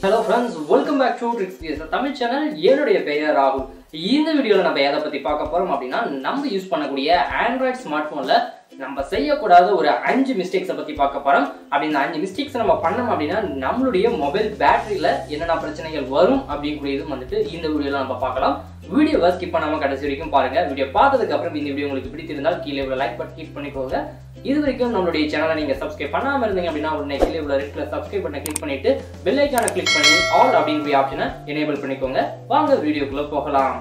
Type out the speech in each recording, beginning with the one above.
hello friends welcome back to tricks Tamil channel என்னுடைய பெயர் ராகுல் இந்த வீடியோவில் நம்ம எதை பற்றி பார்க்க போகிறோம் அப்படின்னா நம்ம யூஸ் பண்ணக்கூடிய ஆண்ட்ராய்ட் ஸ்மார்ட் ஃபோனில் நம்ம செய்யக்கூடாத ஒரு அஞ்சு மிஸ்டேக்ஸை பற்றி பார்க்க போகிறோம் அப்படி இந்த அஞ்சு மிஸ்டேக்ஸ் நம்ம பண்ணோம் அப்படின்னா நம்மளுடைய மொபைல் பேட்டரியில் என்னென்ன பிரச்சனைகள் வரும் அப்படிங்கிறதும் வந்துட்டு இந்த வீடியோவில் நம்ம பார்க்கலாம் வீடியோவை ஸ்கிப் பண்ணாமல் கடைசி வரைக்கும் பாருங்க வீடியோ பார்த்ததுக்கு அப்புறம் இந்த வீடியோ உங்களுக்கு பிடித்திருந்தால் கீழே உள்ள லைக் பட்டன் கிளிக் பண்ணிக்கோங்க இது வரைக்கும் நம்மளுடைய சேனலை நீங்க சப்ஸ்கிரைப் பண்ணாம இருந்தீங்க அப்படின்னா உடனே கீழே உள்ள ரெட்ல சப்ஸ்கிரைப் பட்டனை கிளிக் பண்ணிட்டு பெல் ஐக்கானை கிளிக் பண்ணி ஆல் அப்படிங்கிற ஆப்ஷனை எனேபிள் பண்ணிக்கோங்க வாங்க வீடியோக்குள்ள போகலாம்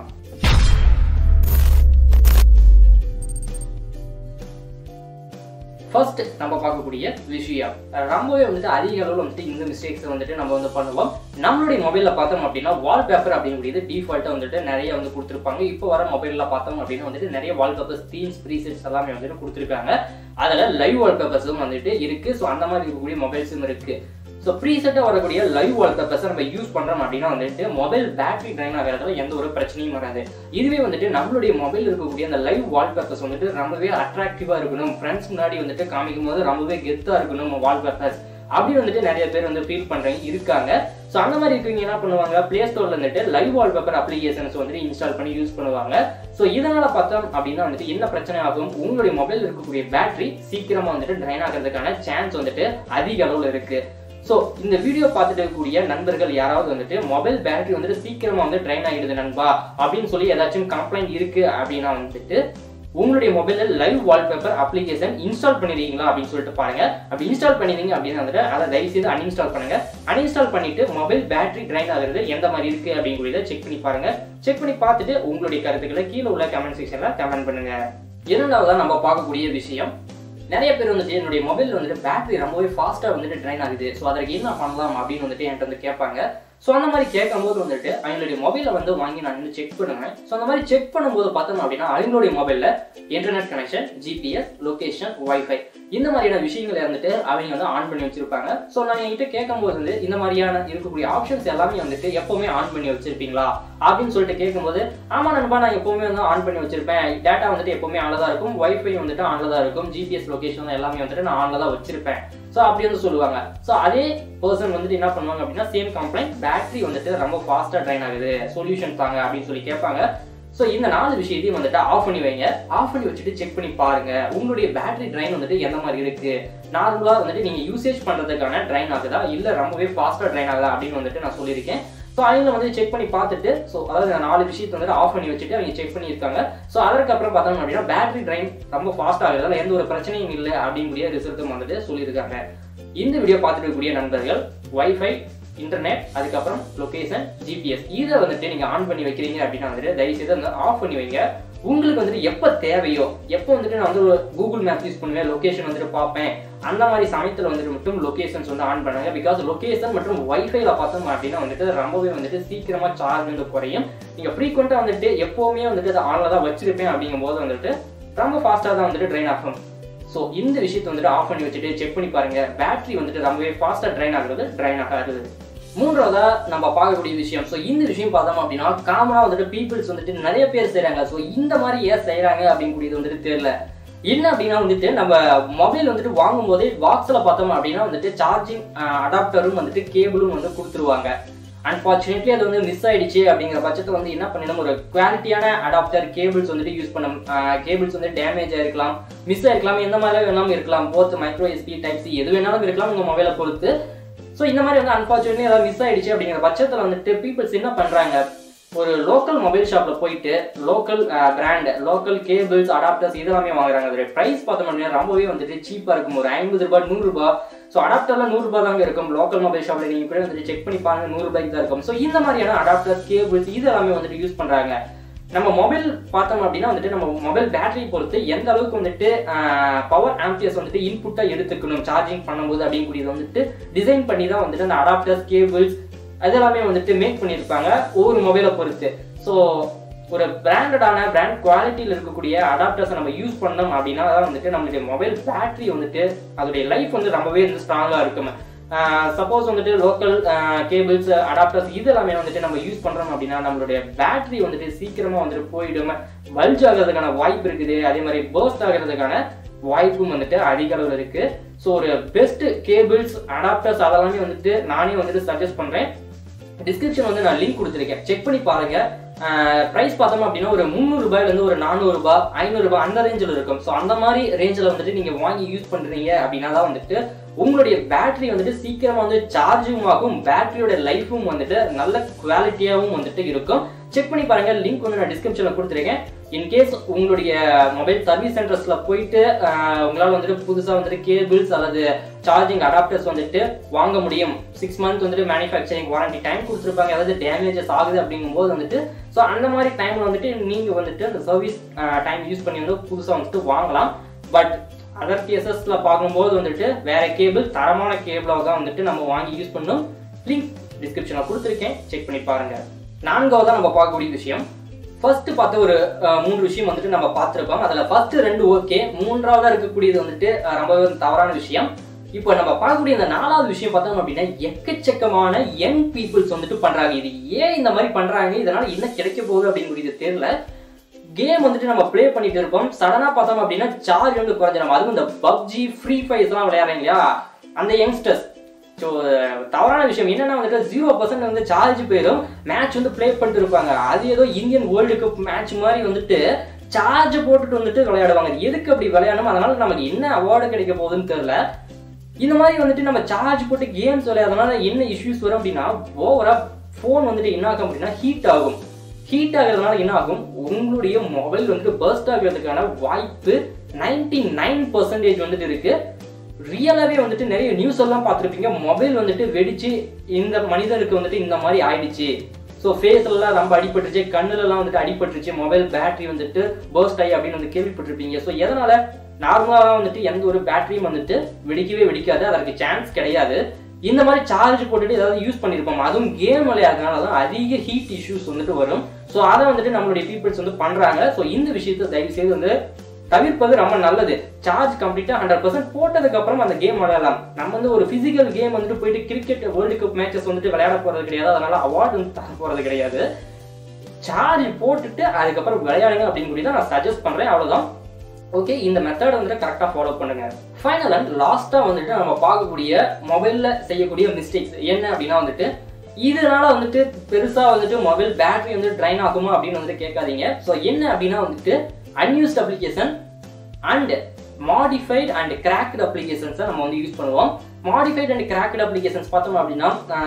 ஃபர்ஸ்ட் நம்ம பார்க்கக்கூடிய விஷயம் ரொம்பவே வந்துட்டு அதிக அளவில் வந்துட்டு இந்த மிஸ்டேக்ஸ் வந்துட்டு நம்ம வந்து பண்ணுவோம் நம்மளுடைய மொபைலில் பார்த்தோம் அப்படின்னா வால்பேப்பர் அப்படிங்கிறது டிஃபால்ட்டாக வந்துட்டு நிறைய வந்து கொடுத்துருப்பாங்க இப்போ வர மொபைலில் பார்த்தோம் அப்படின்னா வந்துட்டு நிறைய வால்பேப்பர்ஸ் தீம்ஸ் ப்ரீசெட்ஸ் எல்லாமே வந்துட்டு கொடுத்துருக்காங்க அதில் லைவ் வால்பேப்பர்ஸும் வந்துட்டு இருக்குது ஸோ அந்த மாதிரி இருக்கக்கூடிய மொபைல்ஸும் இருக்குது ஸோ ப்ரீசெட்டாக வரக்கூடிய லைவ் வால்பேப்பர்ஸை நம்ம யூஸ் பண்ணுறோம் அப்படின்னா வந்துட்டு மொபைல் பேட்டரி ட்ரைன் ஆகிறதுல எந்த ஒரு பிரச்சனையும் வராது இதுவே வந்துட்டு நம்மளுடைய மொபைல் இருக்கக்கூடிய அந்த லைவ் வால்பேப்பர்ஸ் வந்துட்டு ரொம்பவே அட்ராக்டிவாக இருக்கணும் ஃப்ரெண்ட்ஸ் முன்னாடி வந்துட்டு காமிக்கும் போது ரொம்பவே கெத்தாக இருக்கணும் வால்பேப்பர்ஸ் அப்படி வந்துட்டு நிறைய பேர் வந்து ஃபீல் பண்ணுறவங்க இருக்காங்க ஸோ அந்த மாதிரி இருக்கவங்க என்ன பண்ணுவாங்க பிளே ஸ்டோர்ல வந்துட்டு லைவ் வால்பேப்பர் அப்ளிகேஷன்ஸ் வந்துட்டு இன்ஸ்டால் பண்ணி யூஸ் பண்ணுவாங்க ஸோ இதனால பார்த்தோம் அப்படின்னா வந்துட்டு என்ன பிரச்சனை ஆகும் உங்களுடைய மொபைல் இருக்கக்கூடிய பேட்டரி சீக்கிரமா வந்துட்டு ட்ரைன் ஆகிறதுக்கான சான்ஸ் வந்துட்டு அதிக அளவில் இருக்கு ஸோ இந்த வீடியோ பார்த்துட்டு இருக்கக்கூடிய நண்பர்கள் யாராவது வந்துட்டு மொபைல் பேட்டரி வந்துட்டு சீக்கிரமா வந்து ட்ரைன் ஆகிடுது நண்பா அப்படின்னு சொல்லி ஏதாச்சும் கம்ப்ளைண்ட் இருக்கு அப்படின்னா வந்துட்டு உங்களுடைய மொபைலில் லைவ் வால்பேப்பர் அப்ளிகேஷன் இன்ஸ்டால் பண்ணிருக்கீங்களா அப்படின்னு சொல்லிட்டு பாருங்க அப்படி இன்ஸ்டால் பண்ணிருந்தீங்க அப்படின்னு வந்துட்டு அதை தயவு செய்து அன்இன்ஸ்டால் பண்ணுங்க அன்இன்ஸ்டால் பண்ணிட்டு மொபைல் பேட்டரி ட்ரைன் ஆகுறது எந்த மாதிரி இருக்கு அப்படிங்கிறத செக் பண்ணி பாருங்க செக் பண்ணி பார்த்துட்டு உங்களுடைய கருத்துக்களை கீழே உள்ள கமெண்ட் செக்ஷன்ல கமெண்ட் பண்ணுங்க இரண்டாவதா நம்ம பார்க்கக்கூடிய விஷயம் நிறைய பேர் வந்துட்டு என்னுடைய மொபைல் வந்துட்டு பேட்டரி ரொம்பவே ஃபாஸ்ட்டாக வந்துட்டு ட்ரைன் ஆகுது ஸோ அதற்கு என்ன பண்ணலாம் அப்படின்னு வந்துட்டு என்கிட்ட வந்து கேட்பாங்க ஸோ அந்த மாதிரி கேட்கும்போது வந்துட்டு அவங்களுடைய மொபைலை வந்து வாங்கி நான் வந்து செக் பண்ணுவேன் ஸோ அந்த மாதிரி செக் பண்ணும்போது பார்த்தோம் அப்படின்னா அவங்களுடைய மொபைலில் internet connection GPS location WiFi இந்த மாதிரியான விஷயங்களை வந்துட்டு அவங்க வந்து ஆன் பண்ணி வச்சிருப்பாங்க ஸோ நான் என்கிட்ட கேட்கும்போது வந்து இந்த மாதிரியான இருக்கக்கூடிய ஆப்ஷன்ஸ் எல்லாமே வந்துட்டு எப்பவுமே ஆன் பண்ணி வச்சிருப்பீங்களா அப்படின்னு சொல்லிட்டு கேட்கும்போது ஆமா நண்பா நான் எப்பவுமே வந்து ஆன் பண்ணி வச்சிருப்பேன் டேட்டா வந்துட்டு எப்பவுமே ஆன்ல தான் இருக்கும் ஒய்ஃபை வந்துட்டு ஆன்ல தான் இருக்கும் ஜிபிஎஸ் லொகேஷன் எல்லாமே வந்துட்டு நான் ஆன்ல தான் வச்சிருப்பேன் ஸோ அப்படி வந்து சொல்லுவாங்க ஸோ அதே பர்சன் வந்துட்டு என்ன பண்ணுவாங்க அப்படின்னா சேம் கம்ப்ளைண்ட் பேட்டரி வந்துட்டு ரொம்ப ஃபாஸ்ட்டாக ட்ரைன் ஆகுது சொல்யூஷன் தாங்க அப்படின்னு சொல்லி கேட்பாங்க ஸோ இந்த நாலு விஷயத்தையும் வந்துட்டு ஆஃப் பண்ணி வைங்க ஆஃப் பண்ணி வச்சுட்டு செக் பண்ணி பாருங்க உங்களுடைய பேட்டரி ட்ரைன் வந்துட்டு எந்த மாதிரி இருக்கு நார்மலாக வந்துட்டு நீங்க யூசேஜ் பண்றதுக்கான ட்ரைன் ஆகுதா இல்லை ரொம்பவே ஃபாஸ்ட்டாக ட்ரைன் ஆகுதா அப்படின்னு வந்துட்டு நான் சொல்லியிருக்கேன் ஸோ அவங்க வந்து செக் பண்ணி பார்த்துட்டு ஸோ அதாவது இந்த நாலு விஷயத்தை வந்துட்டு ஆஃப் பண்ணி வச்சுட்டு அவங்க செக் பண்ணியிருக்காங்க ஸோ அதற்கப்புறம் பார்த்தோம் அப்படின்னா பேட்டரி ட்ரைன் ரொம்ப ஃபாஸ்ட் ஆகுறதால எந்த ஒரு பிரச்சனையும் இல்லை அப்படிங்கக்கூடிய ரிசல்ட்டும் வந்துட்டு சொல்லியிருக்காங்க இந்த வீடியோ பார்த்துட்டு இருக்கக்கூடிய நண்பர்கள் வைஃபை இன்டர்நெட் அதுக்கப்புறம் லொகேஷன் ஜிபிஎஸ் இதை வந்துட்டு நீங்க ஆன் பண்ணி வைக்கிறீங்க அப்படின்னா வந்துட்டு தயவு செய்து வந்து ஆஃப் பண்ணி வைங்க உங்களுக்கு வந்துட்டு எப்போ தேவையோ எப்போ வந்துட்டு நான் வந்து கூகுள் மேப் யூஸ் பண்ணுவேன் லொகேஷன் வந்துட்டு பார்ப்பேன் அந்த மாதிரி சமயத்தில் வந்துட்டு மட்டும் லொகேஷன்ஸ் வந்து ஆன் பண்ணுங்க பிகாஸ் லொகேஷன் மற்றும் வைஃபைல பார்த்தோம் அப்படின்னா வந்துட்டு ரொம்பவே வந்துட்டு சீக்கிரமா சார்ஜ் வந்து குறையும் நீங்க ஃப்ரீக்வெண்ட்டாக வந்துட்டு எப்போவுமே வந்துட்டு அதை ஆன்ல தான் வச்சிருப்பேன் அப்படிங்கும் போது வந்துட்டு ரொம்ப ஃபாஸ்ட்டாக தான் வந்துட்டு ட்ரைன் ஆகும் ஸோ இந்த விஷயத்தை வந்துட்டு ஆஃப் பண்ணி வச்சுட்டு செக் பண்ணி பாருங்க பேட்டரி வந்துட்டு ரொம்பவே ஃபாஸ்ட்டாக ட்ரைன் ஆகுறது ட்ரைன் ஆகாது மூன்றாவதா நம்ம பார்க்கக்கூடிய விஷயம் ஸோ இந்த விஷயம் பார்த்தோம் அப்படின்னா காமனாக வந்துட்டு பீப்புள்ஸ் வந்துட்டு நிறைய பேர் செய்கிறாங்க ஸோ இந்த மாதிரி ஏன் செய்கிறாங்க அப்படிங்கிறது வந்துட்டு தெரியல என்ன அப்படின்னா வந்துட்டு நம்ம மொபைல் வந்துட்டு வாங்கும் போதே பாக்ஸில் பார்த்தோம் அப்படின்னா வந்துட்டு சார்ஜிங் அடாப்டரும் வந்துட்டு கேபிளும் வந்து கொடுத்துருவாங்க அன்பார்ச்சுனேட்லி அது வந்து மிஸ் ஆயிடுச்சு அப்படிங்கிற பட்சத்தில் வந்து என்ன பண்ணணும் ஒரு குவாலிட்டியான அடாப்டர் கேபிள்ஸ் வந்துட்டு யூஸ் பண்ண கேபிள்ஸ் வந்து டேமேஜ் ஆயிருக்கலாம் மிஸ் ஆயிருக்கலாம் எந்த மாதிரி வேணாலும் இருக்கலாம் both micro USB type C எது வேணாலும் இருக்கலாம் உங்கள் மொபைலை பொறுத்து ஸோ இந்த மாதிரி வந்து அன்பார்ச்சுனேட்லி ஏதாவது மிஸ் ஆயிடுச்சு அப்படிங்கிற பட்சத்தில் வந்துட்டு பீப்புள்ஸ் என்ன பண்ணுறாங்க ஒரு லோக்கல் மொபைல் ஷாப்பில் போயிட்டு local brand local cables adapters இதெல்லாமே வாங்குறாங்க அதோட ப்ரைஸ் பார்த்தோம் அப்படின்னா ரொம்பவே வந்துட்டு சீப்பாக இருக்கும் ஒரு ஐம்பது ரூபாய் நூறுரூபா ஸோ அடாப்டர்லாம் நூறுரூபா தாங்க இருக்கும் லோக்கல் மொபைல் ஷாப்பில் நீங்கள் போய் வந்துட்டு செக் பண்ணி பாருங்க நூறுரூபாய்க்கு தான் இருக்கும் ஸோ இந்த மாதிரியான அடாப்டர்ஸ் கேபிள்ஸ் இது எல்லாமே வந்துட்டு யூஸ் பண்ணுறாங்க நம்ம மொபைல் பார்த்தோம் அப்படின்னா வந்துட்டு நம்ம மொபைல் பேட்டரி பொறுத்து எந்த அளவுக்கு வந்துட்டு பவர் ஆம்பியர்ஸ் வந்துட்டு இன்புட்டாக எடுத்துக்கணும் சார்ஜிங் பண்ணும்போது அப்படிங்கிறது வந்துட்டு டிசைன் பண்ணி தான் வந்துட்டு அந்த அடாப்டர்ஸ் கேபிள்ஸ் அதெல்லாமே வந்துட்டு மேக் பண்ணியிருப்பாங்க ஒவ்வொரு மொபைலை பொறுத்து ஸோ ஒரு பிராண்டடான பிராண்ட் குவாலிட்டியில் இருக்கக்கூடிய அடாப்டர்ஸை நம்ம யூஸ் பண்ணோம் அப்படின்னா தான் வந்துட்டு நம்மளுடைய மொபைல் பேட்டரி வந்துட்டு அதோடைய லைஃப் வந்து ரொம்பவே வந்து ஸ்ட்ராங்காக இருக்கும் சப்போஸ் வந்துட்டு லோக்கல் கேபிள்ஸ் அடாப்டர்ஸ் இது எல்லாமே வந்துட்டு நம்ம யூஸ் பண்றோம் அப்படின்னா நம்மளுடைய பேட்டரி வந்துட்டு சீக்கிரமா வந்துட்டு போயிடும் பல்ஜ் ஆகிறதுக்கான வாய்ப்பு இருக்குது அதே மாதிரி பர்ஸ்ட் ஆகிறதுக்கான வாய்ப்பும் வந்துட்டு அதிக அளவில் இருக்கு ஸோ ஒரு பெஸ்ட் கேபிள்ஸ் அடாப்டர்ஸ் அதெல்லாமே வந்துட்டு நானே வந்துட்டு சஜஸ்ட் பண்றேன் டிஸ்கிரிப்ஷன் வந்து நான் லிங்க் கொடுத்துருக்கேன் செக் பண்ணி பாருங்க ப்ரைஸ் பார்த்தோம் அப்படின்னா ஒரு முந்நூறு ரூபாயிலேருந்து ஒரு நானூறு ரூபாய் ஐநூறு ரூபாய் அந்த ரேஞ்சில் இருக்கும் ஸோ அந்த மாதிரி ரேஞ்சில் வந்துட்டு நீங்கள் வாங்கி யூஸ் பண்ணுறீங்க அப்படின்னா தான் வந்துட்டு உங்களுடைய பேட்டரி வந்துட்டு சீக்கிரமாக வந்து சார்ஜும் ஆகும் பேட்டரியோட லைஃபும் வந்துட்டு நல்ல குவாலிட்டியாகவும் வந்துட்டு இருக்கும் செக் பண்ணி பாருங்க லிங்க் வந்து நான் டிஸ்கிரிப்ஷனில் கொடுத்துருக்கேன் இன்கேஸ் உங்களுடைய மொபைல் சர்வீஸ் சென்டர்ஸ்ல போயிட்டு ஆஹ், உங்களால் வந்துட்டு புதுசாக வந்துட்டு கேபிள்ஸ் அல்லது சார்ஜிங் அடாப்டர்ஸ் வந்துட்டு வாங்க முடியும் சிக்ஸ் மந்த் வந்துட்டு மேனுஃபேக்சரிங் வாரண்டி டைம் கொடுத்துருப்பாங்க ஏதாவது டேமேஜஸ் ஆகுது அப்படிங்கும்போது வந்துட்டு ஸோ அந்த மாதிரி டைம்ல வந்துட்டு நீங்கள் வந்துட்டு அந்த சர்வீஸ் டைம் யூஸ் பண்ணி வந்து புதுசாக வந்துட்டு வாங்கலாம் பட் அதர் கேசஸ்ல பார்க்கும்போது வந்துட்டு வேற கேபிள் தரமான கேபிளாக தான் வந்துட்டு நம்ம வாங்கி யூஸ் பண்ணணும் லிங்க் டிஸ்கிரிப்ஷனில் கொடுத்துருக்கேன் செக் பண்ணி பாருங்க நான்காவதா நம்ம பார்க்கக்கூடிய விஷயம் ஃபர்ஸ்ட் பார்த்த ஒரு அஹ், மூன்று விஷயம் வந்துட்டு நம்ம பார்த்துருக்கோம் அதில் ஃபர்ஸ்ட் ரெண்டு ஓகே மூன்றாவதா இருக்கக்கூடியது வந்துட்டு அஹ், ரொம்பவே ஒரு தவறான விஷயம் இப்போ நம்ம பார்க்கக்கூடிய இந்த நாலாவது விஷயம் பார்த்தோம் அப்படின்னா எக்கச்சக்கமான யங் பீப்புள்ஸ் வந்துட்டு பண்றாங்க இது ஏன் இந்த மாதிரி பண்றாங்க இதனால என்ன கிடைக்க போகுது அப்படிங்கிறது தெரியல கேம் வந்துட்டு நம்ம ப்ளே பண்ணிட்டு இருப்போம் சடனா பார்த்தோம் அப்படின்னா சார்ஜ் வந்து குறைஞ்சிடும் அதுவும் இந்த பப்ஜி ஃப்ரீ ஃபயர்ஸ்லாம் விளையாடுறீங்க இல்லையா அந்த யங்ஸ்டர்ஸ் ஸோ தவறான விஷயம் என்னன்னா வந்துட்டு ஜீரோ பர்சன்ட் வந்து சார்ஜ் போயிடும் மேட்ச் வந்து ப்ளே பண்ணிட்டு இருப்பாங்க அது ஏதோ இந்தியன் வேர்ல்டு கப் மேட்ச் மாதிரி வந்துட்டு சார்ஜ் போட்டுட்டு வந்துட்டு விளையாடுவாங்க இது எதுக்கு அப்படி விளையாடணும் அதனால நமக்கு என்ன அவார்டு கிடைக்க போகுதுன்னு தெரியல இந்த மாதிரி வந்துட்டு நம்ம சார்ஜ் போட்டு கேம்ஸ் விளையாடுறதுனால என்ன இஷ்யூஸ் வரும் அப்படின்னா ஓவரா ஃபோன் வந்துட்டு என்ன ஆகும் அப்படின்னா ஹீட் ஆகும் ஹீட் ஆகிறதுனால என்ன ஆகும் உங்களுடைய மொபைல் வந்துட்டு பர்ஸ்ட் ஆகிறதுக்கான வாய்ப்பு நைன்டி நைன் பர்சன்டேஜ் வந்துட்டு இருக்கு ரியலாவே வந்துட்டு நிறைய நியூஸ் எல்லாம் பார்த்துருப்பீங்க மொபைல் வந்துட்டு வெடிச்சு இந்த மனிதனுக்கு வந்துட்டு இந்த மாதிரி ஆயிடுச்சு ஸோ ஃபேஸ்லாம் ரொம்ப அடிபட்டுருச்சு கண்ணுலலாம் வந்துட்டு அடிபட்டுருச்சு மொபைல் பேட்டரி வந்துட்டு பர்ஸ்ட் ஆகி அப்படின்னு வந்து கேள்விப்பட்டிருப்பீங்க ஸோ எதனால நார்மலாக வந்துட்டு எந்த ஒரு பேட்டரியும் வந்துட்டு வெடிக்கவே வெடிக்காது அதற்கு சான்ஸ் கிடையாது இந்த மாதிரி சார்ஜ் போட்டுட்டு ஏதாவது யூஸ் பண்ணியிருப்போம் அதுவும் கேம் விளையாடுறதுனால தான் அதிக ஹீட் இஷ்யூஸ் வந்துட்டு வரும் ஸோ அதை வந்துட்டு நம்மளுடைய பீப்புள்ஸ் வந்து பண்றாங்க ஸோ இந்த விஷயத்தை தயவு செய்து வந்து தவிர்ப்பது ரொம்ப நல்லது சார்ஜ் கம்ப்ளீட்டா ஹண்ட்ரட் பர்சன்ட் போட்டதுக்கு அப்புறம் அந்த கேம் விளையாடலாம் நம்ம வந்து ஒரு பிசிக்கல் கேம் வந்துட்டு போயிட்டு கிரிக்கெட் வேர்ல்டு கப் மேட்சஸ் வந்துட்டு விளையாட போறது கிடையாது அதனால அவார்டு வந்து தர போறது கிடையாது சார்ஜ் போட்டுட்டு அதுக்கப்புறம் விளையாடுங்க அப்படின்னு தான் நான் சஜஸ்ட் பண்றேன் அவ்வளவுதான் ஓகே இந்த மெத்தட் வந்துட்டு கரெக்டாக ஃபாலோ பண்ணுங்க ஃபைனல் அண்ட் லாஸ்ட்டாக வந்துட்டு நம்ம பார்க்கக்கூடிய மொபைலில் செய்யக்கூடிய மிஸ்டேக்ஸ் என்ன அப்படின்னா வந்துட்டு இதனால வந்துட்டு பெருசா வந்துட்டு மொபைல் பேட்டரி வந்து ட்ரைன் ஆகுமா அப்படின்னு வந்துட்டு கேட்காதீங்க ஸோ என்ன அப்படின்னா வந்துட்டு unused application and modified and cracked அப்ளிகேஷன்ஸை நம்ம வந்து யூஸ் பண்ணுவோம் மாடிஃபைட் அண்ட் கிராக்டு அப்ளிகேஷன்ஸ் பார்த்தோம் அப்படின்னா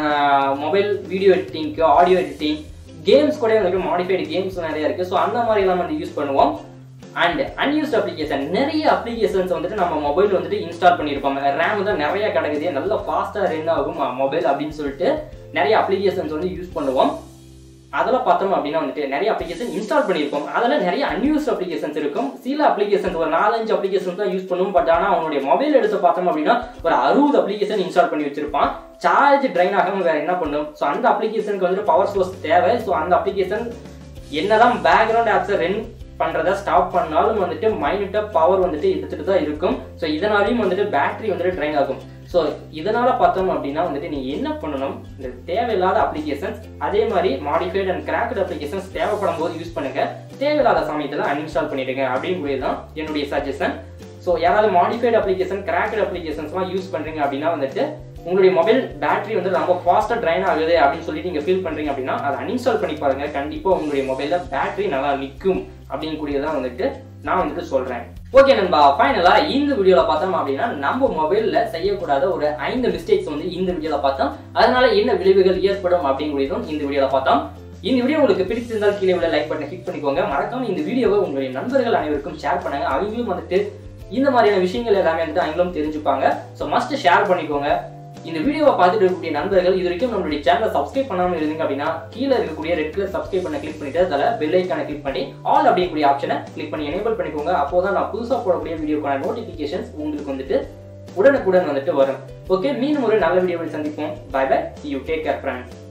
மொபைல் வீடியோ எடிட்டிங்க்கு ஆடியோ எடிட்டிங் கேம்ஸ் கூட வந்துட்டு மாடிஃபைடு கேம்ஸ் நிறைய இருக்கு ஸோ அந்த மாதிரிலாம் வந்து யூஸ் பண்ணுவோம் அண்ட் அன்யூஸ்ட் அப்ளிகேஷன் நிறைய அப்ளிகேஷன்ஸ் வந்துட்டு நம்ம மொபைல் வந்துட்டு இன்ஸ்டால் பண்ணியிருப்போம் ரேம் தான் நிறைய கிடைக்குது நல்லா ஃபாஸ்ட்டாக ரன் ஆகும் மொபைல் அப்படின்னு சொல்லிட்டு நிறைய அப்ளிகேஷன்ஸ் வந்து யூஸ் பண்ணுவோம் அதெல்லாம் பார்த்தோம் அப்படின்னா வந்துட்டு நிறைய அப்ளிகேஷன் இன்ஸ்டால் பண்ணியிருப்போம் அதில் நிறைய அன்யூஸ்ட் அப்ளிகேஷன்ஸ் இருக்கும் சில அப்ளிகேஷன்ஸ் ஒரு நாலஞ்சு அப்ளிகேஷன் தான் யூஸ் பண்ணுவோம் பட் ஆனால் அவனுடைய மொபைல் எடுத்து பார்த்தோம் அப்படின்னா ஒரு அறுபது அப்ளிகேஷன் இன்ஸ்டால் பண்ணி வச்சிருப்பான் சார்ஜ் ட்ரைன் ஆகாம வேற என்ன பண்ணும் ஸோ அந்த அப்ளிகேஷனுக்கு வந்துட்டு பவர் சோர்ஸ் தேவை ஸோ அந்த அப்ளிகேஷன் என்னதான் பேக்ரவுண்ட் ஆப்ஸை ரன் பண்றத ஸ்டாப் பண்ணாலும் வந்துட்டு மைனூட்டா பவர் வந்துட்டு எடுத்துட்டு தான் இருக்கும் ஸோ இதனாலையும் வந்துட்டு பேட்டரி வந்துட்டு ட்ரைன் ஆகும் ஸோ இதனால பார்த்தோம் அப்படின்னா வந்துட்டு நீங்க என்ன பண்ணணும் இந்த தேவையில்லாத அப்ளிகேஷன்ஸ் அதே மாதிரி மாடிஃபைட் அண்ட் கிராக்டு அப்ளிகேஷன்ஸ் தேவைப்படும் போது யூஸ் பண்ணுங்க தேவையில்லாத சமயத்தில் அன்இன்ஸ்டால் பண்ணிடுங்க அப்படிங்கிறது தான் என்னுடைய சஜஷன் ஸோ யாராவது மாடிஃபைட் அப்ளிகேஷன் கிராக்டு அப்ளிகேஷன்ஸ்லாம் யூஸ் பண்றீங்க அப்படின்னா வந்துட்டு உங்களுடைய மொபைல் பேட்டரி வந்து ரொம்ப ஃபாஸ்ட்டாக ட்ரைன் ஆகுது அப்படின்னு சொல்லி நீங்கள் ஃபீல் பண்ணுறீங்க அப்படின்னா அதை அன்இன்ஸ்டால் பண்ணி பாருங்க கண்டிப்பாக உங்களுடைய மொபைலில் பேட்டரி நல்லா நிற்கும் அப்படின்னு கூடியதான் வந்துட்டு நான் வந்துட்டு சொல்கிறேன் ஓகே நண்பா ஃபைனலாக இந்த வீடியோவில் பார்த்தோம் அப்படின்னா நம்ம மொபைலில் செய்யக்கூடாத ஒரு ஐந்து மிஸ்டேக்ஸ் வந்து இந்த வீடியோவில் பார்த்தோம் அதனால என்ன விளைவுகள் ஏற்படும் அப்படிங்கிறதும் இந்த வீடியோவில் பார்த்தோம் இந்த வீடியோ உங்களுக்கு பிடிச்சிருந்தால் கீழே உள்ள லைக் பட்டனை கிளிக் பண்ணிக்கோங்க மறக்காம இந்த வீடியோவை உங்களுடைய நண்பர்கள் அனைவருக்கும் ஷேர் பண்ணுங்க அவங்களும் வந்துட்டு இந்த மாதிரியான விஷயங்கள் எல்லாமே வந்துட்டு அவங்களும் தெரிஞ்சுப்பாங்க ஸோ மஸ்ட் ஷேர் பண்ணிக்கோங்க இந்த வீடியோவை பார்த்துட்டு இருக்கக்கூடிய நண்பர்கள் இது வரைக்கும் நம்மளுடைய சேனலை சப்ஸ்கிரைப் பண்ணாமல் இருந்தீங்க அப்படின்னா கீழே இருக்கக்கூடிய ரெட் கலர் சப்ஸ்கிரைப் பண்ண கிளிக் பண்ணிட்டு அதில் பெல் ஐக்கான கிளிக் பண்ணி ஆல் அப்படிங்கக்கூடிய ஆப்ஷனை கிளிக் பண்ணி எனேபிள் பண்ணிக்கோங்க அப்போதான் நான் புதுசாக போடக்கூடிய வீடியோக்கான நோட்டிஃபிகேஷன்ஸ் உங்களுக்கு வந்துட்டு உடனுக்குடன் வந்துட்டு வரும் ஓகே மீண்டும் ஒரு நல்ல வீடியோவில் சந்திப்போம் bye bye you take care friends